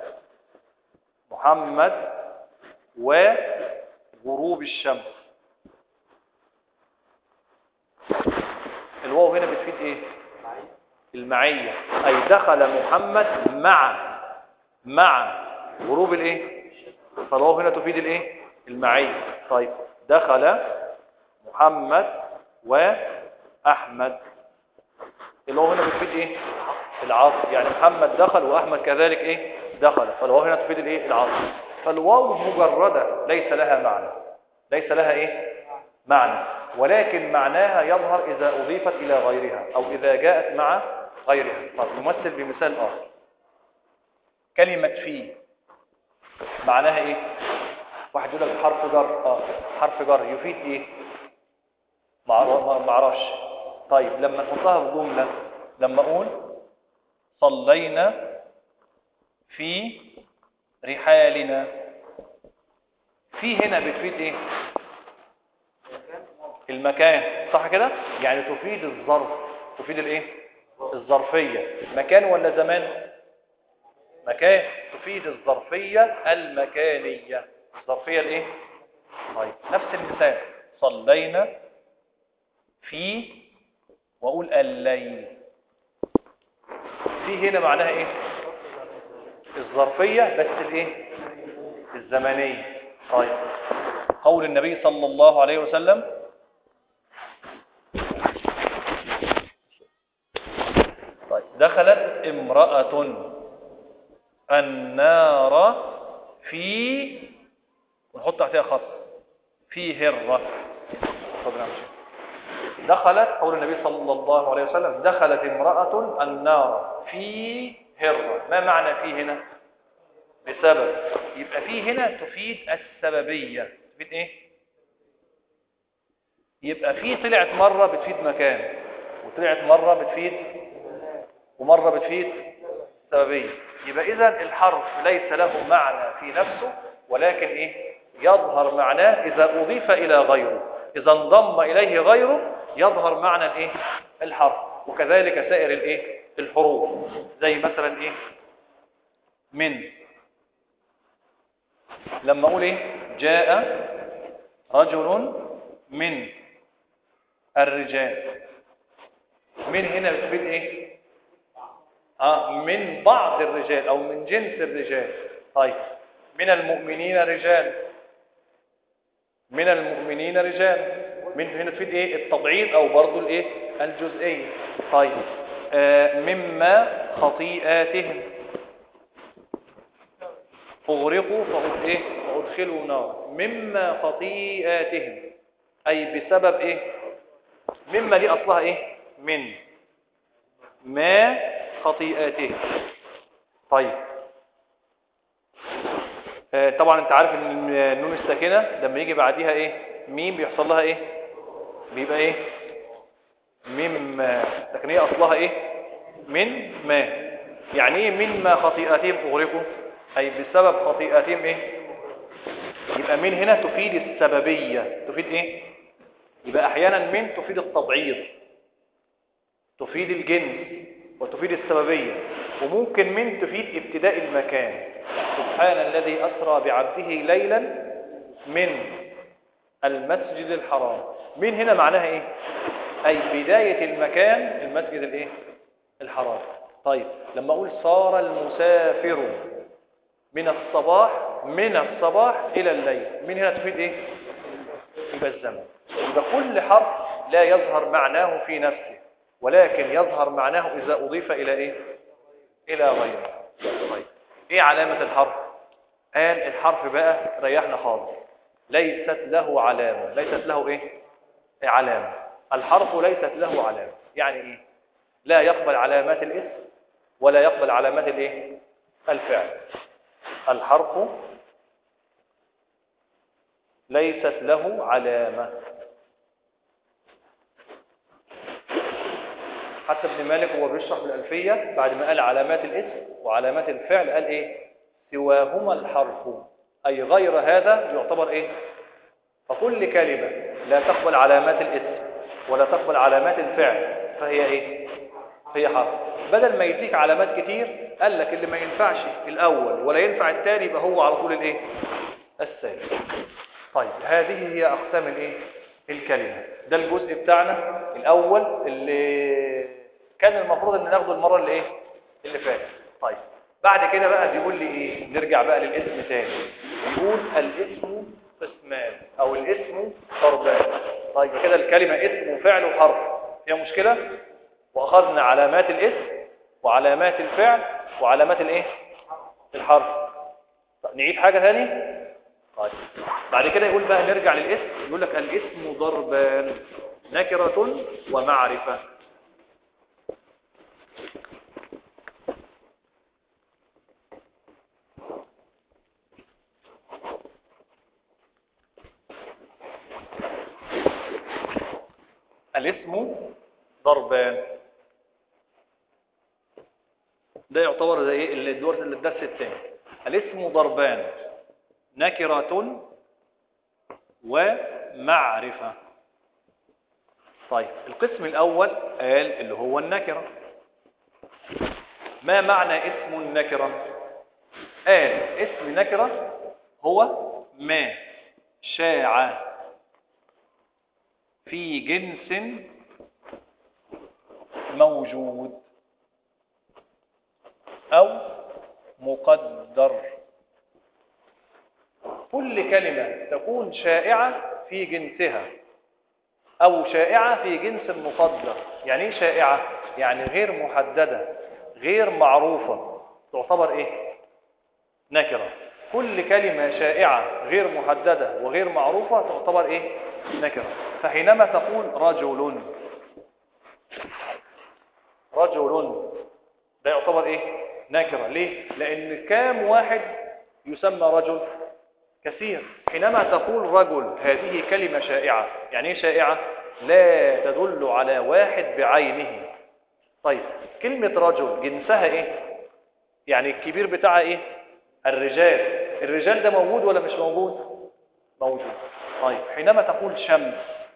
محمد وغروب الشمس الواو هنا بتفيد ايه المعية اي دخل محمد مع مع غروب الايه فالواو هنا تفيد الايه المعية طيب دخل محمد واحمد الواو هنا بتفيد ايه العطف يعني محمد دخل واحمد كذلك ايه دخل فالواو هنا تفيد الايه العطف فالواو مجرده ليس لها معنى ليس لها ايه معنى ولكن معناها يظهر اذا اضيفت الى غيرها او اذا جاءت مع غيرها طب نمثل بمثال اخر كلمه في معناها ايه واحد يقول لك حرف جر اه حرف جر يفيد ايه ما معرفش طيب لما نحطها في جمله لما اقول صلينا في رحالنا في هنا بتفيد ايه المكان صح كده يعني تفيد الظرف تفيد الايه الظرفيه مكان ولا زمان مكان تفيد الظرفيه المكانيه الظرفيه الايه طيب نفس المثال صلينا في واقول الليل في هنا معناها ايه الظرفيه بس الايه الزمنيه طيب قول النبي صلى الله عليه وسلم طيب دخلت امرأة النار في ونحط تحتها خط في هرة اتفضل يا عم شيخ. دخلت قول النبي صلى الله عليه وسلم دخلت امرأة النار في هرة ما معنى في هنا بسبب يبقى في هنا تفيد السببية تفيد ايه يبقى في طلعت مرة بتفيد مكان وطلعت مرة بتفيد ومرة بتفيد سببية يبقى إذا الحرف ليس له معنى في نفسه ولكن إيه يظهر معناه إذا أضيف إلى غيره إذا انضم إليه غيره يظهر معنى الإيه الحرف وكذلك سائر الإيه الحروف زي مثلا إيه من لما أقول إيه جاء رجل من الرجال من هنا بتفيد إيه آه من بعض الرجال أو من جنس الرجال طيب من المؤمنين رجال من المؤمنين رجال من هنا تفيد ايه التبعيض او برضو الايه الجزئيه طيب آه مما خطيئاتهم اغرقوا فقد ايه فادخلوا نار مما خطيئاتهم اي بسبب ايه مما دي اصلها ايه من ما خطيئاتهم طيب آه، طبعا انت عارف ان النون الساكنه لما يجي بعديها ايه ميم بيحصل لها ايه بيبقى ايه ميم آه، لكن هي اصلها ايه من ما يعني ايه من ما خطيئتهم اغرقوا اي بسبب خطيئتهم ايه يبقى من هنا تفيد السببيه تفيد ايه يبقى احيانا من تفيد التبعيض تفيد الجنس وتفيد السببيه وممكن من تفيد ابتداء المكان سبحان الذي أسرى بعبده ليلا من المسجد الحرام من هنا معناها إيه أي بداية المكان المسجد الإيه الحرام طيب لما أقول صار المسافر من الصباح من الصباح إلى الليل من هنا تفيد إيه يبقى الزمن يبقى كل حرف لا يظهر معناه في نفسه ولكن يظهر معناه إذا أضيف إلى إيه إلى غيره طيب إيه علامة الحرف قال الحرف بقى ريحنا خالص ليست له علامة ليست له إيه علامة الحرف ليست له علامة يعني إيه لا يقبل علامات الاسم ولا يقبل علامات الإيه الفعل الحرف ليست له علامة حتى ابن مالك وهو بيشرح بالألفية بعد ما قال علامات الاسم وعلامات الفعل قال ايه سواهما الحرف أي غير هذا يعتبر ايه فكل كلمة لا تقبل علامات الاسم ولا تقبل علامات الفعل فهي ايه هي حرف بدل ما يديك علامات كتير قال لك اللي ما ينفعش الأول ولا ينفع الثاني يبقى هو على طول الايه الثالث طيب هذه هي أقسام الايه الكلمة ده الجزء بتاعنا الأول اللي كان المفروض ان ناخده المرة اللي ايه اللي فاتت طيب بعد كده بقى بيقول لي ايه نرجع بقى للاسم تاني بيقول الاسم قسمان او الاسم ضربان طيب كده الكلمة اسم وفعل وحرف فيها مشكلة واخذنا علامات الاسم وعلامات الفعل وعلامات الايه الحرف طيب نعيد حاجة ثاني طيب بعد كده يقول بقى نرجع للاسم يقول لك الاسم ضربان نكرة ومعرفة الاسم ضربان ده يعتبر زي ايه الدور الدرس الثاني الاسم ضربان نكرة ومعرفة طيب القسم الأول قال اللي هو النكرة ما معنى اسم النكرة قال اسم نكرة هو ما شاع في جنس موجود أو مقدر كل كلمة تكون شائعة في جنسها أو شائعة في جنس مقدر يعني ايه شائعة؟ يعني غير محددة غير معروفة تعتبر إيه؟ نكرة كل كلمة شائعة غير محددة وغير معروفة تعتبر إيه؟ نكرة فحينما تقول رجل رجل ده يعتبر إيه؟ نكرة ليه؟ لأن كام واحد يسمى رجل كثير حينما تقول رجل هذه كلمة شائعة يعني ايه شائعة لا تدل على واحد بعينه طيب كلمة رجل جنسها ايه يعني الكبير بتاعها ايه الرجال الرجال ده موجود ولا مش موجود موجود طيب حينما تقول شمس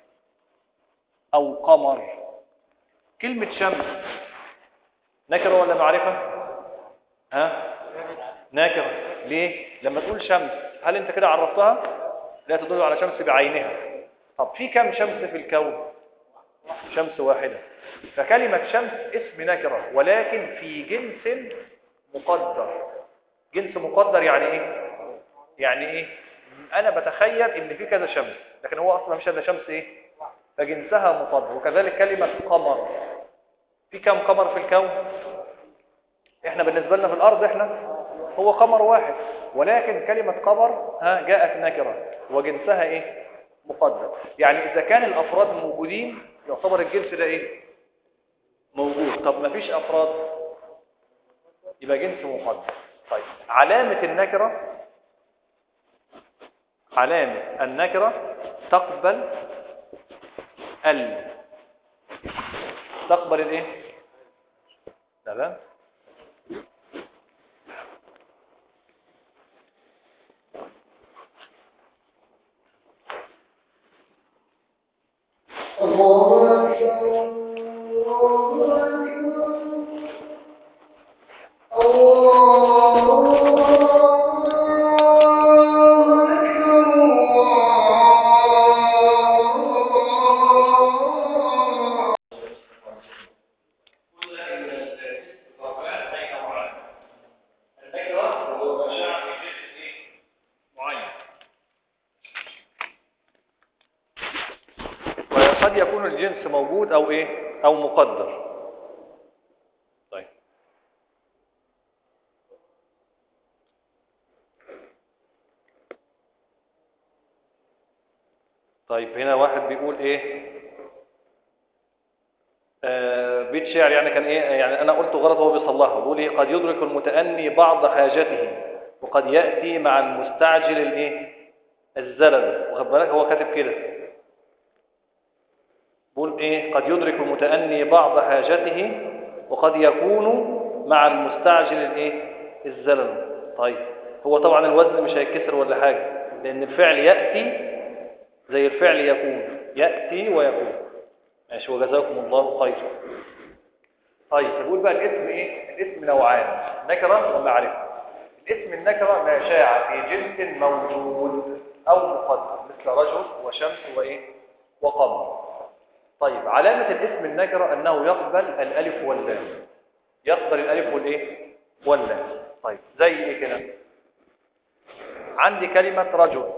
او قمر كلمة شمس نكرة ولا معرفة ها نكرة ليه لما تقول شمس هل انت كده عرفتها لا تدل على شمس بعينها طب في كم شمس في الكون شمس واحدة فكلمة شمس اسم نكرة ولكن في جنس مقدر جنس مقدر يعني ايه يعني ايه انا بتخيل ان في كذا شمس لكن هو اصلا مش هذا شمس ايه فجنسها مقدر وكذلك كلمة قمر في كم قمر في الكون احنا بالنسبة لنا في الارض احنا هو قمر واحد ولكن كلمة قمر ها جاءت نكرة وجنسها ايه مقدر يعني اذا كان الافراد موجودين يعتبر الجنس ده ايه موجود طب ما فيش افراد يبقى جنس مقدر طيب علامة النكرة علامة النكرة تقبل ال تقبل الايه تمام وقد يكون الجنس موجود او ايه او مقدر طيب طيب هنا واحد بيقول ايه آه بيت شعر يعني كان ايه يعني انا قلت غلط وهو بيصلحه بيقول ايه قد يدرك المتأني بعض حاجته وقد يأتي مع المستعجل الايه الزلل واخد بالك هو كاتب كده بيقول ايه قد يدرك المتأني بعض حاجته وقد يكون مع المستعجل الايه الزلل طيب هو طبعا الوزن مش هيتكسر ولا حاجة لان الفعل يأتي زي الفعل يكون يأتي ويكون ماشي وجزاكم الله خيرا طيب بيقول بقى الاسم ايه الاسم نوعان نكرة ومعرفة الاسم النكرة ما شاع في جنس موجود او مقدر مثل رجل وشمس وايه وقمر طيب علامة الاسم النكرة أنه يقبل الألف واللام يقبل الألف والإيه واللام طيب زي إيه كده عندي كلمة رجل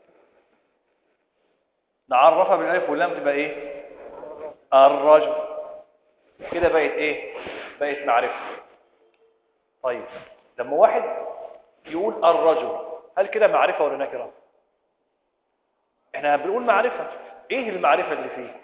نعرفها بالألف واللام تبقى إيه الرجل كده بقت إيه بقت معرفة طيب لما واحد يقول الرجل هل كده معرفة ولا نكرة احنا بنقول معرفة ايه المعرفة اللي فيه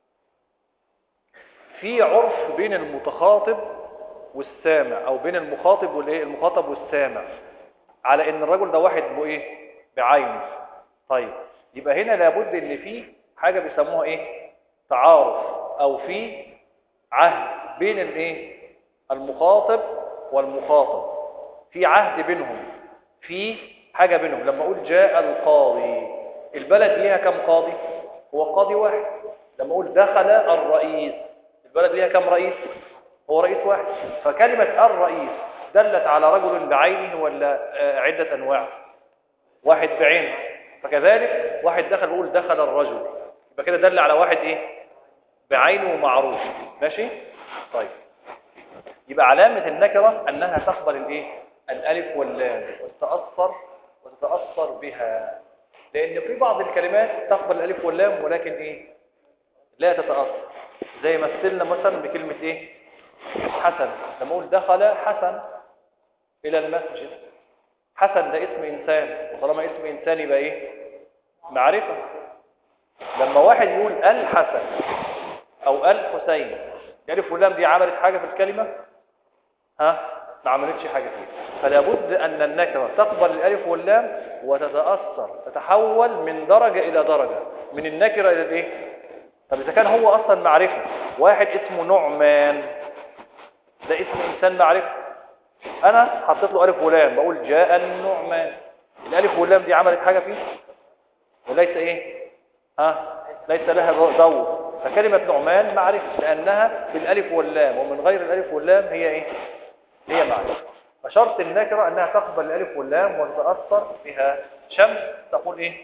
في عرف بين المتخاطب والسامع او بين المخاطب والايه المخاطب والسامع على ان الرجل ده واحد بايه بعينه طيب يبقى هنا لابد ان في حاجه بيسموها ايه تعارف او في عهد بين الايه المخاطب والمخاطب في عهد بينهم في حاجه بينهم لما اقول جاء القاضي البلد ليها كم قاضي هو قاضي واحد لما اقول دخل الرئيس البلد ليها كم رئيس هو رئيس واحد فكلمة الرئيس دلت على رجل بعينه ولا عدة أنواع واحد بعينه فكذلك واحد دخل بيقول دخل الرجل يبقى كده دل على واحد ايه بعينه معروف ماشي طيب يبقى علامة النكرة أنها تقبل الايه الألف واللام وتتأثر وتتأثر بها لأن في بعض الكلمات تقبل الألف واللام ولكن ايه لا تتأثر زي مثلنا مثلا بكلمة ايه حسن لما اقول دخل حسن الى المسجد حسن ده اسم انسان وطالما اسم انسان يبقى ايه معرفة لما واحد يقول الحسن او الحسين الالف واللام دي عملت حاجة في الكلمة ها ما عملتش حاجة فيها فلا بد ان النكرة تقبل الالف واللام وتتأثر تتحول من درجة الى درجة من النكرة الى الايه طب إذا كان هو أصلا معرفة واحد اسمه نعمان ده اسم إنسان معرفة أنا حطيت له ألف ولام بقول جاء النعمان الألف واللام دي عملت حاجة فيه وليس إيه ها ليس لها دور فكلمة نعمان معرفة لأنها بالألف واللام ومن غير الألف واللام هي إيه هي معرفة فشرط النكرة أنها تقبل الألف واللام وتتأثر بها شمس تقول إيه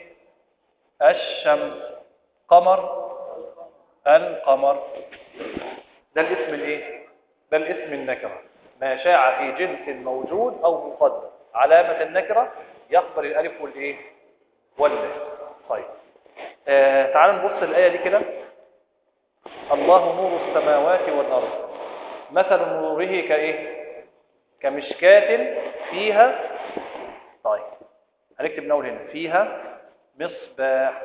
الشمس قمر القمر ده الاسم الايه ده الاسم النكره ما شاع في جنس موجود او مقدر علامه النكره يقبل الالف والايه واللام طيب آه تعالوا نبص الايه دي كده الله نور السماوات والارض مثل نوره كايه كمشكاة فيها طيب هنكتب نقول هنا فيها مصباح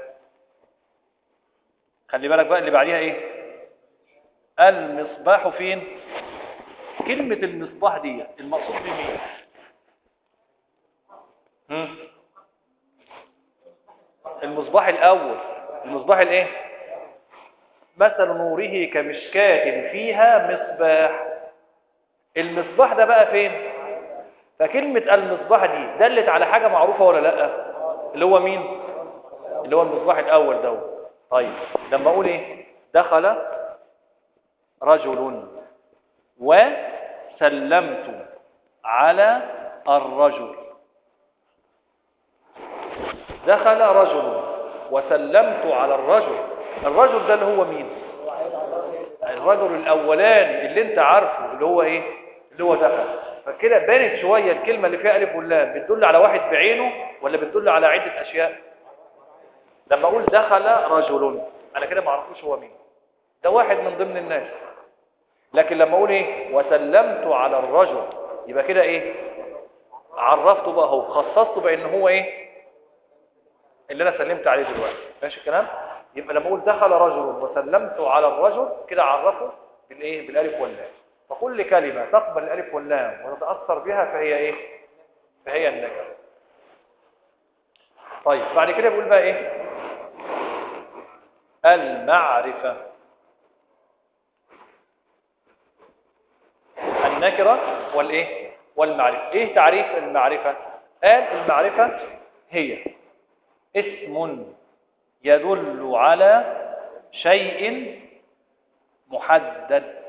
خلي بالك بقى اللي بعديها ايه المصباح فين كلمة المصباح دي المقصود بمين هم؟ المصباح الاول المصباح الايه مثل نوره كمشكاة فيها مصباح المصباح ده بقى فين فكلمة المصباح دي دلت على حاجة معروفة ولا لا اللي هو مين اللي هو المصباح الاول ده طيب لما اقول ايه دخل رجل وسلمت على الرجل دخل رجل وسلمت على الرجل الرجل ده اللي هو مين الرجل الاولاني اللي انت عارفه اللي هو ايه اللي هو دخل فكده بانت شويه الكلمه اللي فيها الف واللام بتدل على واحد بعينه ولا بتدل على عده اشياء لما اقول دخل رجل انا كده ما اعرفوش هو مين ده واحد من ضمن الناس لكن لما اقول ايه وسلمت على الرجل يبقى كده ايه عرفته بقى هو خصصته بان هو ايه اللي انا سلمت عليه دلوقتي ماشي الكلام يبقى لما اقول دخل رجل وسلمت على الرجل كده عرفه بالايه بالالف واللام فكل كلمه تقبل الالف واللام وتتاثر بها فهي ايه فهي النكره طيب بعد كده بيقول بقى ايه المعرفه النكره والايه والمعرفه ايه تعريف المعرفه قال المعرفه هي اسم يدل على شيء محدد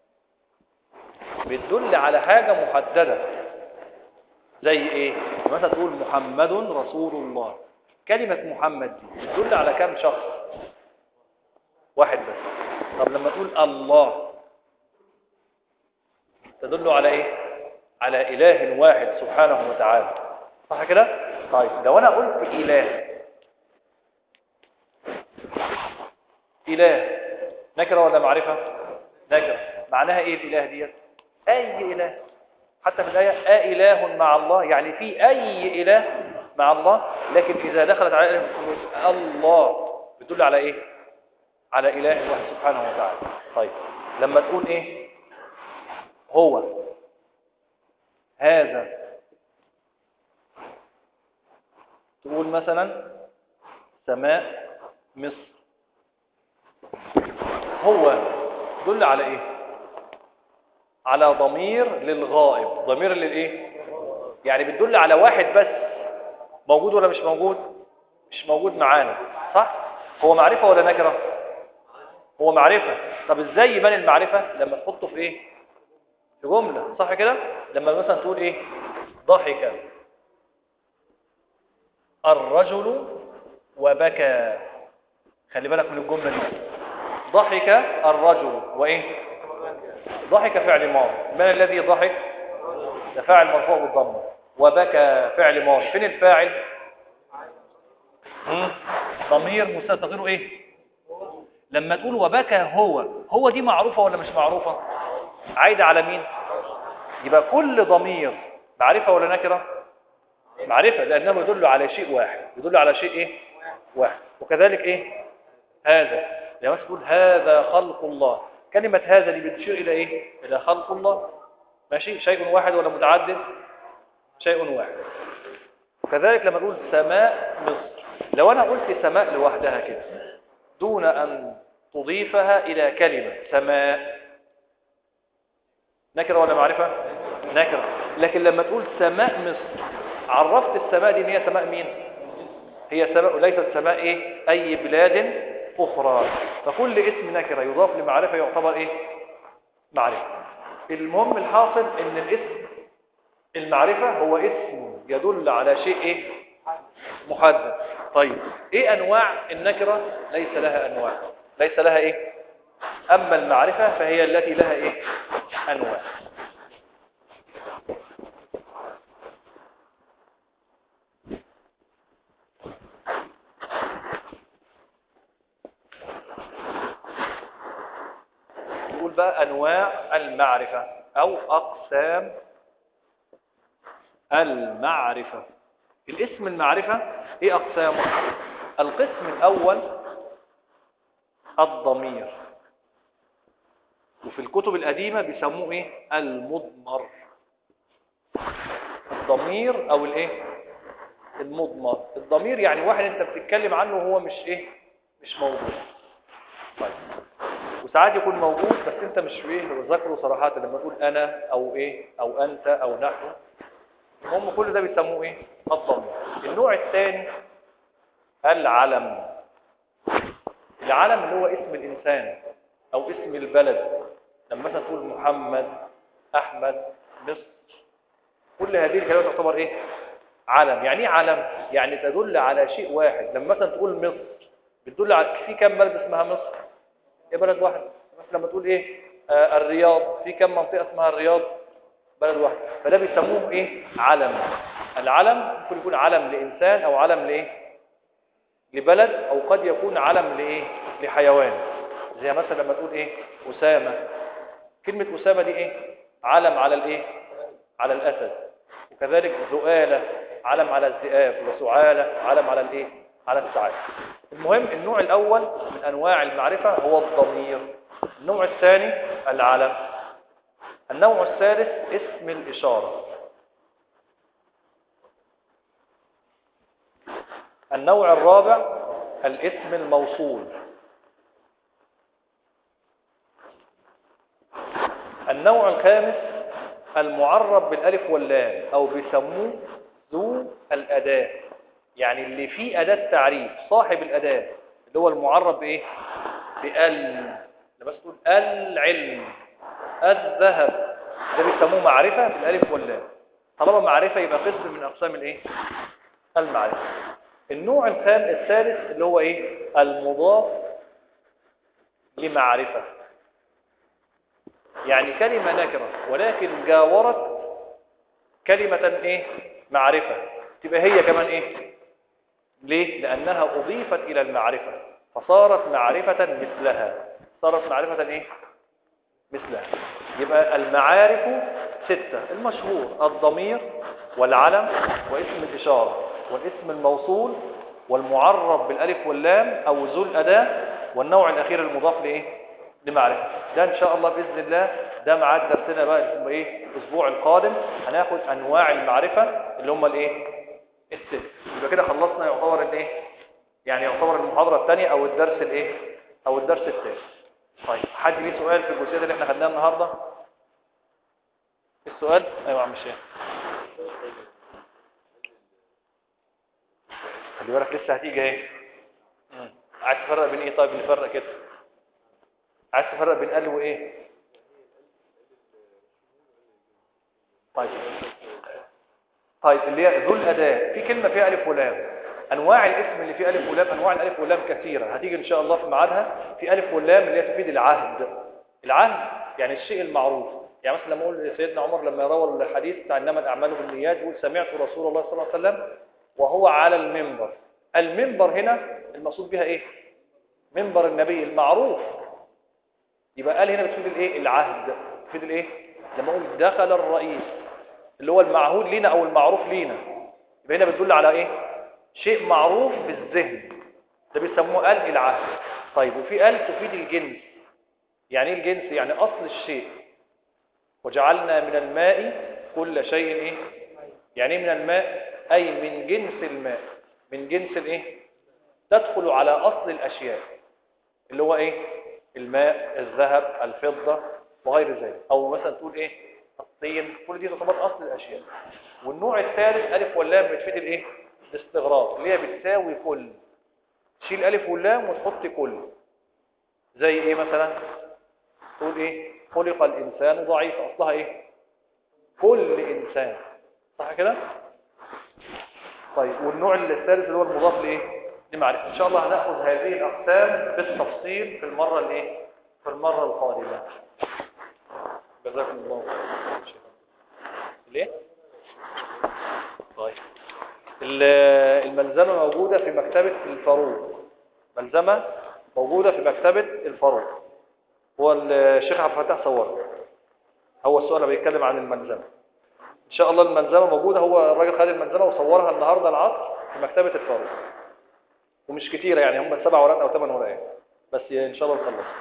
بتدل على حاجة محددة زي ايه مثلا تقول محمد رسول الله كلمة محمد دي بتدل على كم شخص واحد بس طب لما تقول الله تدل على ايه على اله واحد سبحانه وتعالى صح كده طيب لو انا قلت اله إله نكرة ولا معرفة نكرة معناها إيه الإله ديت أي إله حتى في الآية أإله مع الله يعني في أي إله مع الله لكن إذا دخلت على إله الله بتدل على إيه على إله واحد سبحانه وتعالى طيب لما تقول إيه هو هذا تقول مثلا سماء مصر هو دل على ايه على ضمير للغائب ضمير للايه يعني بتدل على واحد بس موجود ولا مش موجود مش موجود معانا صح هو معرفة ولا نكرة هو معرفة طب ازاي يبان المعرفة لما تحطه في ايه في جملة صح كده لما مثلا تقول ايه ضحك الرجل وبكى خلي بالك من الجملة دي ضحك الرجل وإيه ضحك فعل ماضي من الذي ضحك ده فاعل مرفوع بالضمه وبكى فعل ماضي فين الفاعل ضمير مستتر ايه لما تقول وبكى هو هو دي معروفة ولا مش معروفة عايدة على مين يبقى كل ضمير معرفة ولا نكرة معرفة لأنه يدل على شيء واحد يدل على شيء ايه واحد وكذلك ايه هذا لما تقول هذا خلق الله كلمة هذا اللي بتشير إلى إيه؟ إلى خلق الله ماشي شيء واحد ولا متعدد شيء واحد وكذلك لما نقول سماء مصر لو أنا قلت سماء لوحدها كده دون أن تضيفها إلى كلمة سماء نكرة ولا معرفة نكرة لكن لما تقول سماء مصر عرفت السماء دي ان هي سماء مين هي سماء ليست سماء ايه اي بلاد اخرى فكل اسم نكره يضاف لمعرفه يعتبر ايه معرفه المهم الحاصل ان الاسم المعرفه هو اسم يدل على شيء ايه محدد طيب ايه انواع النكره ليس لها انواع ليس لها ايه اما المعرفه فهي التي لها ايه انواع نقول بقى انواع المعرفه او اقسام المعرفه الاسم المعرفه ايه اقسامه القسم الاول الضمير وفي الكتب القديمه بيسموه ايه المضمر الضمير او الايه المضمر الضمير يعني واحد انت بتتكلم عنه وهو مش ايه مش موجود طيب وساعات يكون موجود بس انت مش ايه ذكره صراحه لما تقول انا او ايه او انت او نحن هم كل ده بيسموه ايه الضمير النوع الثاني العلم العلم اللي هو اسم الانسان او اسم البلد لما مثلا تقول محمد احمد مصر كل هذه الكلمات تعتبر ايه علم يعني ايه علم يعني تدل على شيء واحد لما مثلا تقول مصر بتدل على في كم بلد اسمها مصر ايه بلد واحد مثلا لما تقول ايه آه الرياض في كم منطقه اسمها الرياض بلد واحد فده بيسموه ايه علم العلم ممكن يكون علم لانسان او علم لايه لبلد او قد يكون علم لايه لحيوان زي مثلا لما تقول ايه اسامه كلمه اسامه دي ايه علم على الايه على الاسد وكذلك ذؤاله علم على الذئاب وسعاله علم على الايه على السعاده المهم النوع الاول من انواع المعرفه هو الضمير النوع الثاني العلم النوع الثالث اسم الاشاره النوع الرابع الاسم الموصول النوع الخامس المعرب بالالف واللام او بيسموه ذو الاداه يعني اللي فيه اداه تعريف صاحب الاداه اللي هو المعرب بايه بال لما تقول العلم الذهب ده بيسموه معرفه بالالف واللام طالما معرفه يبقى قسم من اقسام الايه المعرفه النوع الخام الثالث اللي هو ايه المضاف لمعرفة يعني كلمة نكرة ولكن جاورت كلمة ايه معرفة تبقى هي كمان ايه ليه لانها اضيفت الى المعرفة فصارت معرفة مثلها صارت معرفة ايه مثلها يبقى المعارف ستة المشهور الضمير والعلم واسم الإشارة والاسم الموصول والمعرب بالالف واللام او ذو الاداه والنوع الاخير المضاف لايه لمعرفه ده ان شاء الله باذن الله ده ميعاد درسنا بقى ايه الاسبوع القادم هناخد انواع المعرفه اللي هم الايه الست يبقى كده خلصنا يعتبر الايه يعني يعتبر المحاضره الثانيه او الدرس الايه او الدرس الثالث طيب حد ليه سؤال في الجزئيه اللي احنا خدناها النهارده السؤال ايوه يا عم الشيخ خلي بالك لسه هتيجي ايه عايز تفرق بين ايه طيب نفرق كده عايز تفرق بين ال وايه طيب طيب اللي هي ذو الاداه في كلمه فيها الف ولام انواع الاسم اللي فيه الف ولام انواع الالف واللام كثيره هتيجي ان شاء الله في ميعادها في الف واللام اللي هي تفيد العهد العهد يعني الشيء المعروف يعني مثلا لما اقول سيدنا عمر لما يروى الحديث بتاع انما الاعمال بالنيات يقول سمعت رسول الله صلى الله عليه وسلم وهو على المنبر المنبر هنا المقصود بها ايه منبر النبي المعروف يبقى قال هنا بتفيد الايه العهد بتفيد الايه لما اقول دخل الرئيس اللي هو المعهود لينا او المعروف لينا يبقى هنا بتدل على ايه شيء معروف في الذهن ده بيسموه قال العهد طيب وفي قال تفيد الجنس يعني ايه الجنس يعني اصل الشيء وجعلنا من الماء كل شيء ايه يعني ايه من الماء اي من جنس الماء من جنس الايه تدخل على اصل الاشياء اللي هو ايه الماء الذهب الفضة وغير ذلك او مثلا تقول ايه الطين كل دي تعتبر اصل الاشياء والنوع الثالث الف واللام بتفيد الايه الاستغراق اللي هي بتساوي كل تشيل الف واللام وتحط كل زي ايه مثلا تقول ايه خلق الانسان ضعيف اصلها ايه كل انسان صح كده طيب والنوع الثالث اللي هو المضاف لايه لمعرفه ان شاء الله هناخذ هذه الاقسام بالتفصيل في المره الايه في المره القادمه جزاكم الله خيرا ليه طيب الملزمه موجوده في مكتبه الفاروق ملزمه موجوده في مكتبه الفاروق هو الشيخ عبد الفتاح صورها هو السؤال بيتكلم عن الملزمه ان شاء الله الملزمه موجوده هو الراجل خد الملزمه وصورها النهارده العصر في مكتبه الفاروق ومش كتيره يعني هم سبع ورقات او ثمان ورقات بس ان شاء الله نخلص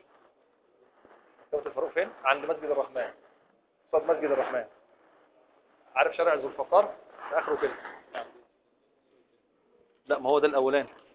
مكتبه الفاروق فين عند مسجد الرحمن قصاد مسجد الرحمن عارف شارع ذو الفقار اخره كده لا ما هو ده الاولاني